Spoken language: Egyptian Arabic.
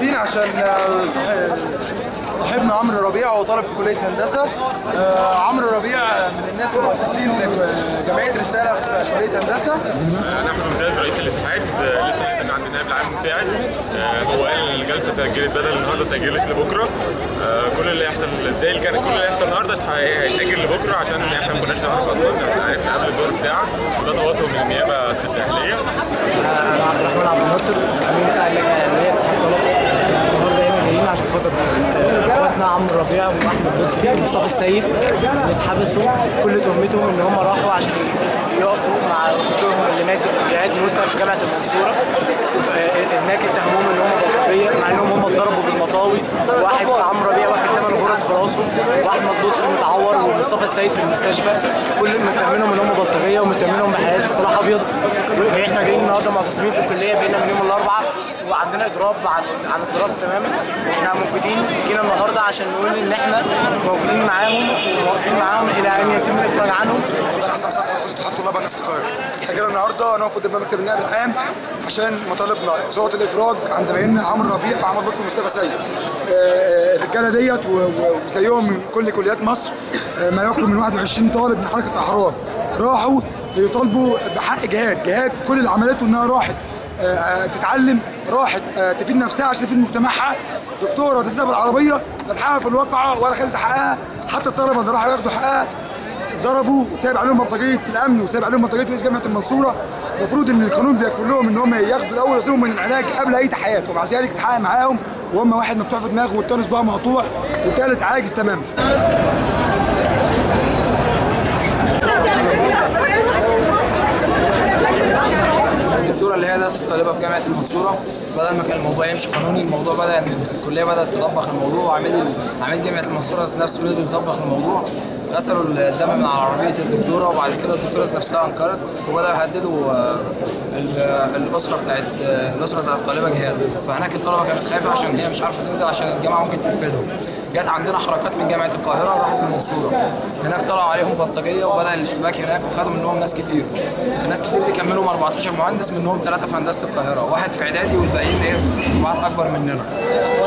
واقفين عشان آه، صح- صاحبنا عمرو ربيع هو طالب في كليه هندسه آه، عمرو ربيع من الناس المؤسسين لجمعيه رساله في كليه هندسه انا احمد ممتاز رئيس الاتحاد آه، لسه نازل عند النائب العام المساعد آه، هو قال الجلسه تاجلت بدل النهارده اتاجلت لبكره آه، كل اللي يحصل زي اللي كان كل اللي يحصل النهارده اتح- هيتاجل لبكره عشان احنا ما كناش نعرف اصلا احنا عرفنا قبل الدور بساعه وده تواطؤ من النيابه الداخليه انا عبد الرحمن عبد الناصر امين مساعد اللجنه الاعلاميه اتحاد طلبه النهارده هنا جايين عشان خاطر آه، اخواتنا عمرو ربيع واحمد لطفي ومصطفى السيد اللي اتحبسوا كل تهمتهم ان هم راحوا عشان يقفوا مع اختهم اللي ماتت جهاد موسى في جامعه المنصوره آه، هناك اتهموهم ان هم بلطجيه مع انهم هم اتضربوا بالمطاوي واحد عمرو ربيع واخد ثمان غرز في راسه واحمد لطفي متعور ومصطفى السيد في المستشفى كل متهمينهم ان هم بلطجيه ومتهمينهم بحياه سلاح ابيض واحنا جايين النهارده معتصمين في الكليه بقينا من يوم الاربعاء وعندنا اضراب عن عن الدراسه تماما احنا موجودين جينا النهارده عشان نقول ان احنا موجودين معاهم وواقفين معاهم الى ان يتم الافراج عنهم مش احسن مسافه كنت اتحاد طلاب الناس القاهره احنا جينا النهارده نقف قدام مكتب النائب العام عشان مطالبنا صوت الافراج عن زمايلنا عمرو ربيع وعمر لطفي ومصطفى سيد آه، آه، الرجاله ديت و- و- وزيهم من كل كليات مصر آه، ما يقرب من 21 طالب من حركه احرار راحوا يطالبوا بحق جهاد جهاد كل اللي عملته انها راحت آه، آه، تتعلم راحت آه، تفيد نفسها عشان تفيد مجتمعها دكتوره دستها بالعربيه لا تحقق في الواقعه ولا خلت حقها حتى الطلبه اللي راحوا ياخدوا حقها ضربوا وسايب عليهم بلطجيه الامن وسايب عليهم بلطجيه رئيس جامعه المنصوره المفروض ان القانون بيكفل لهم ان هم ياخدوا الاول يصيبهم من العلاج قبل اي تحقيقات ومع ذلك تحقق معاهم وهم واحد مفتوح في دماغه والتاني صباعه مقطوع والتالت عاجز تماما الدكتوره اللي هي درست طالبه في جامعه المنصوره بدل ما كان الموضوع يمشي قانوني الموضوع بدا ان الكليه بدات تطبق الموضوع وعميد عميد جامعه المنصوره نفسه نزل يطبق الموضوع غسلوا الدم من على عربيه الدكتوره وبعد كده الدكتوره نفسها انكرت وبداوا يهددوا آه، ال- الاسره بتاعت آه، الاسره بتاعت الطالبه جهاد فهناك الطلبه كانت خايفه عشان هي مش عارفه تنزل عشان الجامعه ممكن ترفدهم جت عندنا حركات من جامعه القاهره وراحت المنصوره هناك طلعوا عليهم بلطجيه وبدا الاشتباك هناك وخدوا منهم ناس كتير الناس كتير دي كان منهم 14 مهندس منهم ثلاثه في هندسه القاهره واحد في اعدادي والباقيين ايه في بعض اكبر مننا